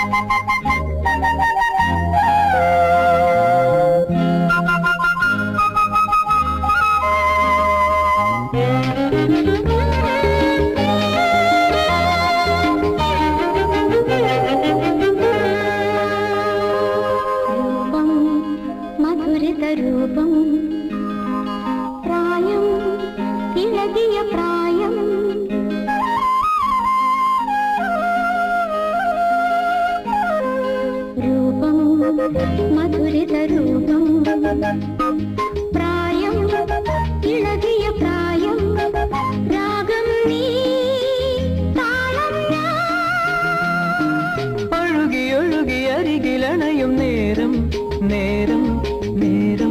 രൂപം മധുരിത രൂപം പ്രായം ഇളകിയ പ്രായം രൂപം മധുരിത രൂപം പ്രായം ഇളകിയ പ്രായം രാഗം നീ താളം ഞാൻ ഒഴുകി ഒഴുകി അരികിലണയും നേരം നേരം നേരം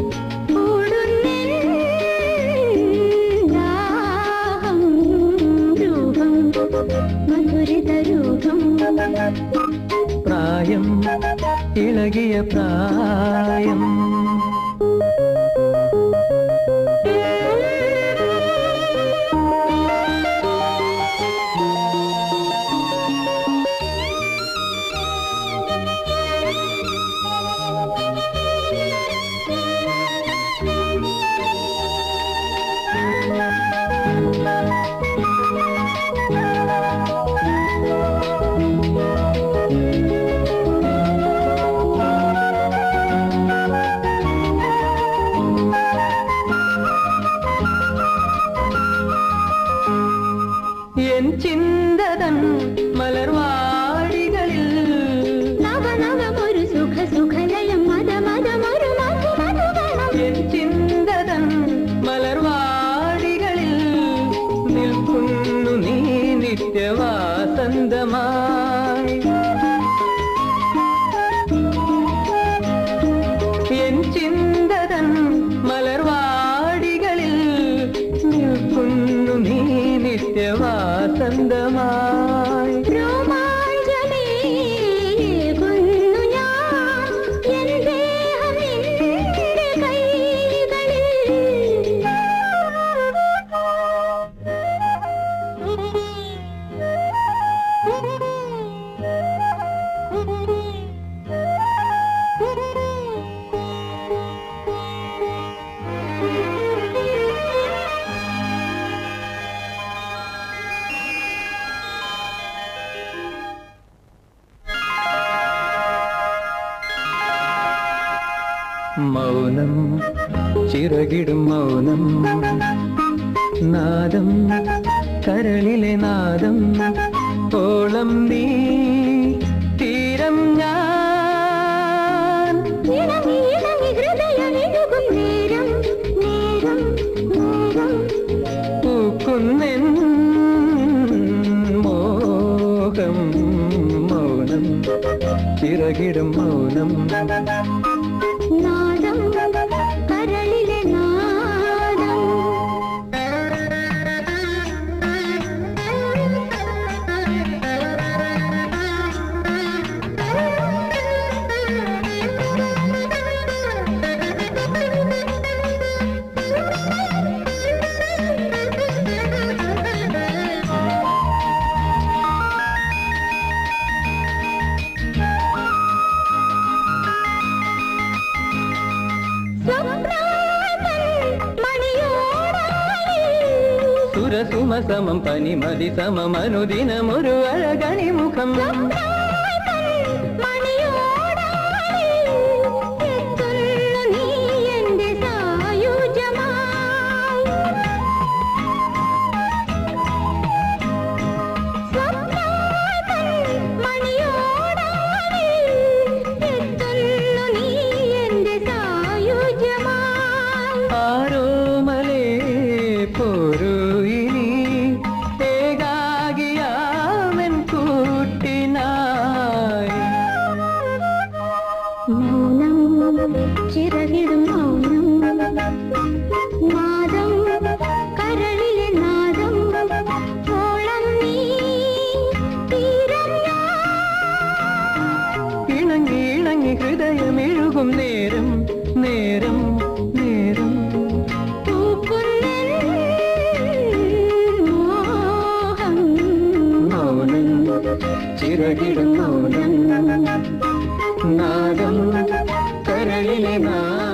ൂടുന്നേഹം രൂപം മധുരിത രൂപം പ്രായം ഇളകിയ പ്രായം എൻ ചിന്തതൻ മലർവാടികളിൽ നവ നവമൊരു സുഖ സുഖലയം മത മതമൊരു മധു മധുഗണം എൻ ചിന്തതൻ മലർവാടികളിൽ നിൽക്കുന്നു നീ നിത്യവാസന്തമായി എൻ ചിന്തതൻ മലർവാടികളിൽ നിൽക്കുന്നു നീ നിത്യവാസന്തമായി രോമാഞ്ചമേകുന്നു ഞാൻ എൻ ദേഹം നിന്റെ മൗനം ചിറകിടും മൗനം നാദം കരളിലെ നാദം ഓളം നീ തീരം ഞാൻ ഇണങ്ങി ഇണങ്ങി ഹൃദയമിഴുകും നേരം നേരം നേരം പൂക്കുന്നെൻ മോഹം മൗനം ചിറകിടും മൗനം നാദം കരളിലെ നാദം സുരസുമസമം പനിമതി സമം അനുദിനമൊരു അഴകണി മുഖം ആരോമലേ പോരൂ ഇനി ഏകാകിയാമൻ കൂട്ടിനായി മൗനം ചിറകിടും മൗനം നാദം കരളിലെ നാദം ഓളം നീ തീരം ഇണങ്ങി ഇണങ്ങി ഹൃദയമെഴുകും നേരം നേരം നേരം പൂക്കുന്നൻ മോഹം മൗനം ചിറകിടും മൗനം നാദം കരളിലെ നാദം